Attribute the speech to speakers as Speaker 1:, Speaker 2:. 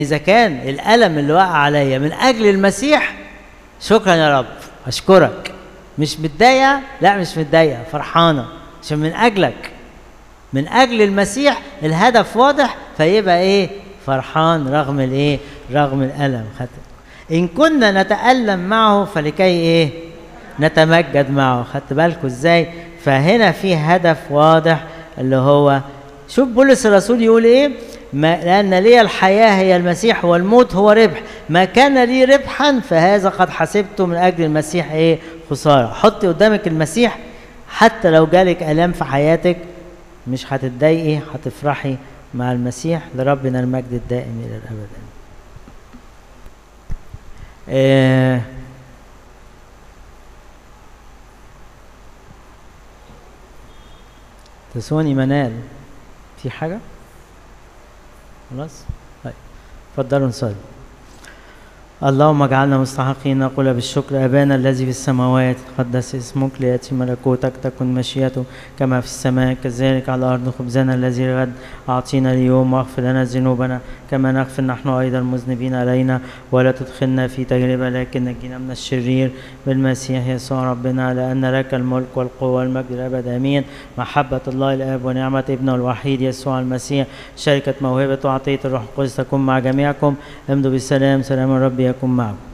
Speaker 1: إذا كان الألم اللي وقع عليا من أجل المسيح شكرا يا رب أشكرك مش متضايقة لا مش متضايقة فرحانة عشان من أجلك من أجل المسيح الهدف واضح فيبقى إيه فرحان رغم الإيه رغم الألم خدت إن كنا نتألم معه فلكي إيه نتمجد معه خدت بالكم إزاي فهنا في هدف واضح اللي هو شوف بولس الرسول يقول ايه ما لان لي الحياه هي المسيح والموت هو ربح ما كان لي ربحا فهذا قد حسبته من اجل المسيح ايه خساره حطي قدامك المسيح حتى لو جالك الام في حياتك مش هتتضايقي هتفرحي مع المسيح لربنا المجد الدائم الى الابد آه تسوني منال في حاجة؟ خلاص؟ طيب اتفضلوا نصلي اللهم اجعلنا مستحقين نقول بالشكر أبانا الذي في السماوات تقدس اسمك ليأتي ملكوتك تكن مشيئته كما في السماء كذلك على الأرض خبزنا الذي غد أعطينا اليوم واغفر لنا ذنوبنا كما نغفر نحن أيضا المذنبين علينا ولا تدخلنا في تجربة لكن نجينا من الشرير بالمسيح يسوع ربنا لأن لك الملك والقوة والمجد الأبد آمين محبة الله الآب ونعمة ابنه الوحيد يسوع المسيح شركة موهبة وعطية الروح القدس تكون مع جميعكم امضوا بالسلام سلام الرب يكن معكم